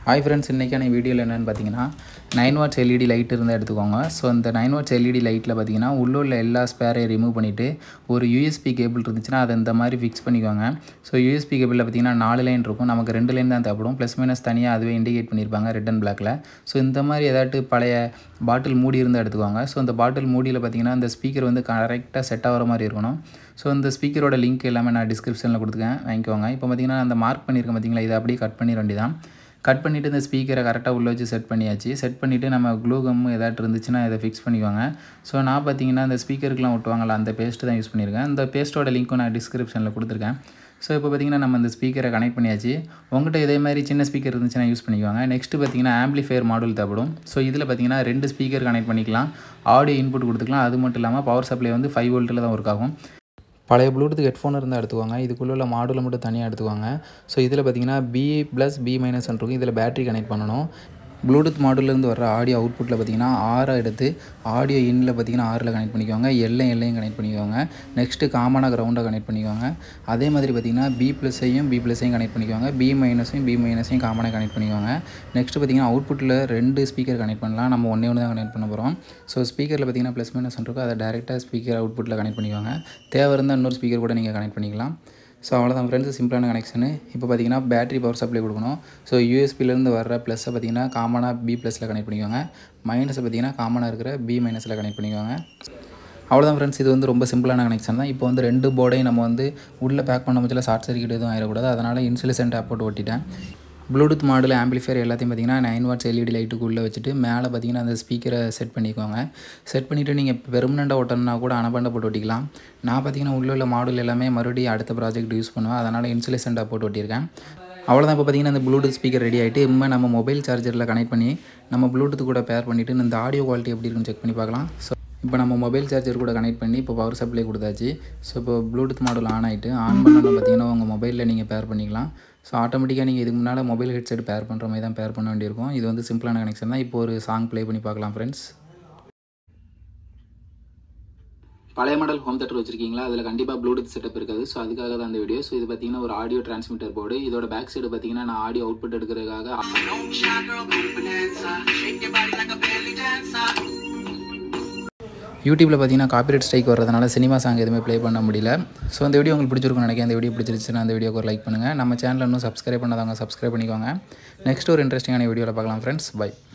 hi friends இன்றைக்கான வீடியோவில் என்னென்னு பார்த்தீங்கன்னா நைன் வாட்ஸ் எல்இடி லைட் இருந்தால் எடுத்துக்கோங்க ஸோ இந்த நைன் வாட்ஸ் எல்இடி லைட்டில் பார்த்தீங்கன்னா உள்ள உள்ள எல்லா ஸ்பேரையும் ரிமூவ் பண்ணிவிட்டு ஒரு யூஎஸ்பி கேபிள் இருந்துச்சுன்னா அதை இந்த மாதிரி ஃபிக்ஸ் பண்ணிக்கோங்க ஸோ யூஎஸ்பி கேபிளில் பார்த்தீங்கன்னா நாலு லைன் இருக்கும் நமக்கு ரெண்டு லைன் தான் தேவைப்படும் ப்ளஸ் மைனஸ் தனியாக அதுவே இண்டிகேட் பண்ணியிருப்பாங்க ரெட் அண்ட் பிளாக்ல ஸோ இந்த மாதிரி ஏதாட்டு பழைய பாட்டில் மூடி இருந்தால் எடுத்துக்கோங்க ஸோ இந்த பாட்டில் மூடியில் பார்த்தீங்கன்னா இந்த ஸ்பீக்கர் வந்து கரெக்டாக செட் ஆகிற மாதிரி இருக்கணும் ஸோ இந்த ஸ்பீக்கரோட லிங்க் எல்லாமே நான் டிஸ்கிரிப்ஷனில் கொடுத்துருக்கேன் வாங்கிக்கோங்க இப்போ பார்த்தீங்கன்னா அந்த மார்க் பண்ணியிருக்கேன் பார்த்தீங்களா இதை அப்படியே கட் பண்ணிட வேண்டியதான் கட் பண்ணிவிட்டு இந்த ஸ்பீக்கரை கரெக்டாக உள்ளே வச்சு செட் பண்ணியாச்சு செட் பண்ணிவிட்டு நம்ம க்ளூ கம் ஏதாட்டு இருந்துச்சுன்னா இதை ஃபிக்ஸ் பண்ணிக்கோங்க ஸோ நான் பார்த்தீங்கன்னா இந்த ஸ்பீக்கருக்குலாம் ஒட்டுவாங்கள்ல அந்த பேஸ்ட்டு தான் யூஸ் பண்ணியிருக்கேன் இந்த பேஸ்ட்டோட லிங்க்கும் நான் டிஸ்கிரிப்ஷனில் கொடுத்துருக்கேன் ஸோ இப்போ பார்த்தீங்கன்னா நம்ம இந்த ஸ்பீக்கரை கனெக்ட் பண்ணியாச்சு உங்கள்கிட்ட இதே மாதிரி சின்ன ஸ்பீக்கர் இருந்துச்சுன்னா யூஸ் பண்ணிக்குவாங்க நெக்ஸ்ட்டு பார்த்தீங்கன்னா ஆம்பிளிஃபையர் மாடல் தேவைப்படும் ஸோ இதில் பார்த்தீங்கன்னா ரெண்டு ஸ்பீக்கர் கனெக்ட் பண்ணிக்கலாம் ஆடியோ இன்புட் கொடுத்துக்கலாம் அது மட்டும் இல்லாமல் பவர் சப்ளை வந்து ஃபைவ் வோல்ட்டில் தான் ஒர்க் ஆகும் பழைய ப்ளூடூத் ஹெட்ஃபோன் இருந்தால் எடுத்துக்கோங்க இதுக்குள்ளே உள்ள மாடலை மட்டும் தனியாக எடுத்துக்கோங்க ஸோ இதில் பார்த்தீங்கன்னா பி ப்ளஸ் பி மைனஸ் இருக்கும் இதில் பேட்டரி கனெக்ட் பண்ணணும் ப்ளூடூத் மாடலேருந்து வர ஆடியோ அவுட்புட்டில் பார்த்தீங்கன்னா ஆறை எடுத்து ஆடியோ இன்னில் பார்த்தீங்கன்னா ஆறில் கனெக்ட் பண்ணிக்கோங்க எல்லை எல்லையும் கனெக்ட் பண்ணிக்கோங்க நெக்ஸ்ட்டு காமனாக கிரவுண்டை கனெக்ட் பண்ணிக்கோங்க அதே மாதிரி பார்த்தீங்கன்னா பி ப்ளஸ்ஸையும் பி ப்ளஸ்ஸையும் கனெக்ட் பண்ணிக்கோங்க பி மைனஸையும் பி மைனஸையும் காமனாக கனெக்ட் பண்ணிக்கோங்க நெக்ஸ்ட்டு பார்த்தீங்கன்னா அவுட்புட்டில் ரெண்டு ஸ்பீக்கர் கனெக்ட் பண்ணலாம் நம்ம ஒன்றே ஒன்று தான் கனெக்ட் பண்ண போகிறோம் ஸோ ஸ்பீக்கரில் பார்த்தீங்கன்னா ப்ளஸ் மைனஸ் இருக்கும் அதை டேரெக்டாக ஸ்பீக்கர் அவுட்புட்டில் கனெக்ட் பண்ணிக்கோங்க தேவை இருந்தால் இன்னொரு ஸ்பீக்கர் கூட நீங்கள் கனெக்ட் பண்ணிக்கலாம் ஸோ அவ்வளோதான் ஃப்ரெண்ட்ஸ் சிம்பிளான கனெக்ஷனு இப்போ பார்த்தீங்கன்னா பேட்டரி பவர் சப்ளை கொடுக்கணும் ஸோ யூஎஸ்பிலேருந்து வர ப்ளஸ்ஸை பார்த்தீங்கன்னா காமனாக பி ப்ளஸில் கனெக்ட் பண்ணிக்கோங்க மைனஸை பார்த்தீங்கன்னா காமனாக இருக்கிற பி மைனஸில் கனெக்ட் பண்ணிக்கோங்க அவ்வளோதான் ஃப்ரெண்ட்ஸ் இது வந்து ரொம்ப சிம்பிளான கனெக்ஷன் தான் இப்போ வந்து ரெண்டு போர்டையும் நம்ம வந்து உள்ளே பேக் பண்ண பட்சத்தில் ஷார்ட் சர்க்கியூட் எதுவும் ஆயிடக்கூடாது அதனால் இன்சுலேஷன் டேப் போட்டு ஒட்டிட்டேன் ப்ளூடூத் மாடல் ஆம்பிளிஃபையர் எல்லாத்தையும் பார்த்தீங்கன்னா நைன் வாட்ஸ் எல்இடி லைட்டுக்கு உள்ளே வச்சுட்டு மேலே பார்த்தீங்கன்னா அந்த ஸ்பீக்கரை செட் பண்ணிக்கோங்க செட் பண்ணிவிட்டு நீங்கள் பெர்மனெண்ட்டாக ஒட்டணுன்னா கூட அனபண்டை போட்டு ஒட்டிக்கலாம் நான் பார்த்தீங்கன்னா உள்ள உள்ள மாடல் எல்லாமே மறுபடியும் அடுத்த ப்ராஜெக்ட் யூஸ் பண்ணுவேன் அதனால் இன்சுலேஷன் டேப் போட்டு ஒட்டியிருக்கேன் அவ்வளோதான் இப்போ பார்த்தீங்கன்னா இந்த ப்ளூடூத் ஸ்பீக்கர் ரெடி ஆகிட்டு இனிமே நம்ம மொபைல் சார்ஜரில் கனெக்ட் பண்ணி நம்ம ப்ளூடூத் கூட பேர் பண்ணிவிட்டு இந்த ஆடியோ குவாலிட்டி எப்படி இருக்குன்னு செக் பண்ணி பார்க்கலாம் ஸோ இப்போ நம்ம மொபைல் சார்ஜர் கூட கனெக்ட் பண்ணி இப்போ பவர் சப்ளை கொடுத்தாச்சு ஸோ இப்போ ப்ளூடூத் மாடல் ஆன் ஆகிட்டு ஆன் பண்ணணும் பார்த்தீங்கன்னா உங்கள் மொபைலில் நீங்கள் பேர் பண்ணிக்கலாம் ஸோ ஆட்டோமேட்டிக்காக நீங்கள் இதுக்கு முன்னால் மொபைல் ஹெட்செட் பேர் பண்ணுற மாதிரி தான் பேர் பண்ண வேண்டியிருக்கும் இது வந்து சிம்பிளான கனெக்ஷன் தான் இப்போ ஒரு சாங் ப்ளே பண்ணி பார்க்கலாம் ஃப்ரெண்ட்ஸ் பழைய மாடல் ஹோம் தேட்டர் வச்சிருக்கீங்களா அதில் கண்டிப்பாக ப்ளூடூத் செட்டப் இருக்காது ஸோ அதுக்காக தான் அந்த வீடியோ ஸோ இது பார்த்தீங்கன்னா ஒரு ஆடியோ டிரான்ஸ்மிட்டர் போர்டு இதோட பேக் சைடு பார்த்தீங்கன்னா நான் ஆடியோ அவுட்புட் எடுக்கிறதுக்காக யூடியூப்பில் பார்த்தீங்கன்னா காப்பிரைட் ஸ்ட்ரைக் வர்றதுனால சினிமா சாங் எதுவுமே ப்ளே பண்ண முடியல ஸோ அந்த வீடியோ உங்களுக்கு பிடிச்சிருக்கும் நினைக்கிறேன் அந்த வீடியோ பிடிச்சிருச்சுன்னா அந்த வீடியோக்கு ஒரு லைக் பண்ணுங்கள் நம்ம சேனலில் இன்னும் சப்ஸ்கிரைப் பண்ணாதவங்க சப்ஸ்கிரைப் பண்ணிக்கோங்க நெக்ஸ்ட் ஒரு இன்ட்ரெஸ்டிங்கான வீடியோவில் பார்க்கலாம் ஃப்ரெண்ட்ஸ் பை